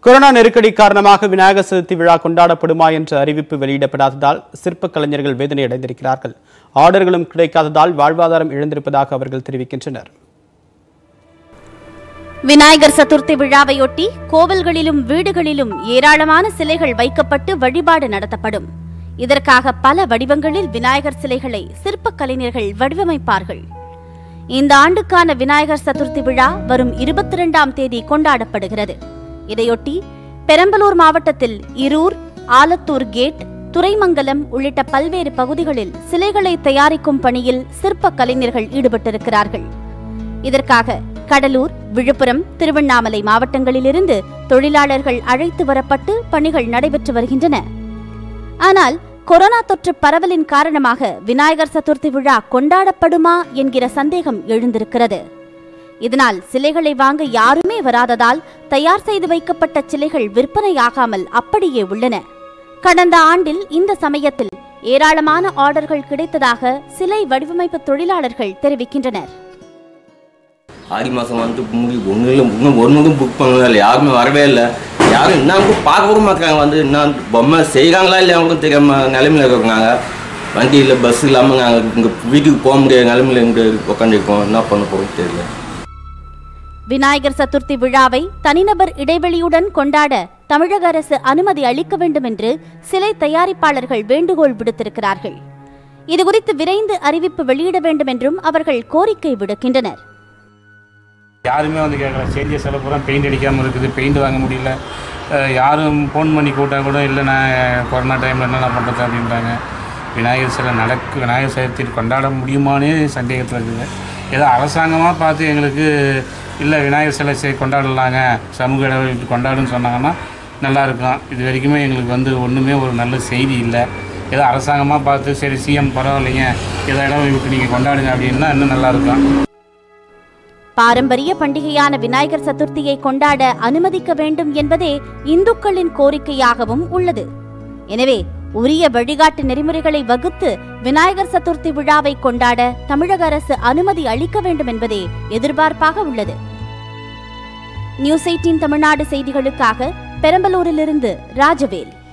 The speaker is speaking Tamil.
கொரோனா நெருக்கடி காரணமாக விநாயகர் சதுர்த்தி விழா கொண்டாடப்படுமா என்ற அறிவிப்பு வெளியிடப்படாததால் சிற்பக் கலைஞர்கள் வேதனை அடைந்திருக்கிறார்கள் ஆர்டர்களும் கிடைக்காததால் வாழ்வாதாரம் இழந்திருப்பதாக அவர்கள் தெரிவிக்கின்றனர் விநாயகர் சதுர்த்தி விழாவையொட்டி கோவில்களிலும் வீடுகளிலும் ஏராளமான சிலைகள் வைக்கப்பட்டு வழிபாடு நடத்தப்படும் இதற்காக பல வடிவங்களில் விநாயகர் சிலைகளை சிற்பக் கலைஞர்கள் வடிவமைப்பார்கள் இந்த ஆண்டுக்கான விநாயகர் சதுர்த்தி விழா வரும் இருபத்தி இரண்டாம் தேதி கொண்டாடப்படுகிறது இதையொட்டி பெரம்பலூர் மாவட்டத்தில் இருர் ஆலத்தூர் கேட் துறைமங்கலம் உள்ளிட்ட பல்வேறு பகுதிகளில் சிலைகளை தயாரிக்கும் பணியில் சிற்பக் கலைஞர்கள் ஈடுபட்டிருக்கிறார்கள் இதற்காக கடலூர் விழுப்புரம் திருவண்ணாமலை மாவட்டங்களிலிருந்து தொழிலாளர்கள் அழைத்து வரப்பட்டு பணிகள் நடைபெற்று வருகின்றன ஆனால் கொரோனா தொற்று பரவலின் காரணமாக விநாயகர் சதுர்த்தி விழா கொண்டாடப்படுமா என்கிற சந்தேகம் எழுந்திருக்கிறது இதனால் சிலைகளை வாங்க யாருமே வராததால் தயார் செய்து வைக்கப்பட்ட சிலைகள் விற்பனையாகாமல் அப்படியே உள்ளன கடந்த ஆண்டில் இந்த சமயத்தில் ஏராளமான ஆர்டர்கள் கிடைத்ததாக சிலை வடிவமைப்பு தொழிலாளர்கள் தெரிவிக்கின்றனர் ஆடி மாதம் வந்து முடி ஒன்றும் இல்லை இன்னும் ஒன்றும் புக் பண்ணல இல்லை யாருமே வரவே இல்லை யாரும் இன்னும் கூட பார்க்க கூட மாட்டாங்க வந்து இன்னும் பொம்மை செய்கிறாங்களா இல்லையா கூட தெரியாம நிலைமையில இருக்கிறாங்க வண்டி இல்லை பஸ் இல்லாமல் நாங்கள் இங்கே வீட்டுக்கு போக முடியாத நிலைமையில இங்கே உட்காந்துருக்கோம் என்ன பண்ண போகிறோம் தெரியல விநாயகர் சதுர்த்தி விழாவை தனிநபர் இடைவெளியுடன் கொண்டாட தமிழக அரசு அனுமதி அளிக்க வேண்டும் என்று சிலை தயாரிப்பாளர்கள் வேண்டுகோள் விடுத்திருக்கிறார்கள் இதுகுறித்து விரைந்து அறிவிப்பு வெளியிட வேண்டும் என்றும் அவர்கள் கோரிக்கை விடுக்கின்றனர் யாருமே வந்து கேட்கல சேஞ்சி செலவு பூரா பெயிண்ட் அடிக்காமல் இருக்குது பெயிண்ட் வாங்க முடியல அஹ் யாரும் ஃபோன் பண்ணி கூட்டால் கூட இல்லை நான் கொரோனா டைமில் என்ன நான் பண்ணுறது அப்படின்றாங்க விநாயகர் சிலை நடக்கு விநாயகர் சதுர்த்தி கொண்டாட முடியுமானே சந்தேகத்தில் இருக்குது ஏதோ அரசாங்கமாக பார்த்து எங்களுக்கு இல்லை விநாயகர் சிலை செய் கொண்டாடலாங்க சமூக இடைவெளி கொண்டாடுன்னு சொன்னாங்கன்னா நல்லா இருக்கும் இது வரைக்குமே எங்களுக்கு வந்து ஒன்றுமே ஒரு நல்ல செய்தி இல்லை ஏதோ அரசாங்கமாக பார்த்து சரி சிஎம் பரவாயில்லைங்க ஏதோ இடம் விட்டு நீங்கள் கொண்டாடுங்க அப்படின்னா இன்னும் நல்லா இருக்கும் பாரம்பரிய பண்டிகையான விநாயகர் சதுர்த்தியை கொண்டாட அனுமதிக்க வேண்டும் என்பதே இந்துக்களின் கோரிக்கையாகவும் உள்ளது எனவே உரிய வழிகாட்டு நெறிமுறைகளை வகுத்து விநாயகர் சதுர்த்தி விழாவை கொண்டாட தமிழக அரசு அனுமதி அளிக்க வேண்டும் என்பதே எதிர்பார்ப்பாக உள்ளது நியூஸ் எயிட்டீன் தமிழ்நாடு செய்திகளுக்காக பெரம்பலூரிலிருந்து ராஜவேல்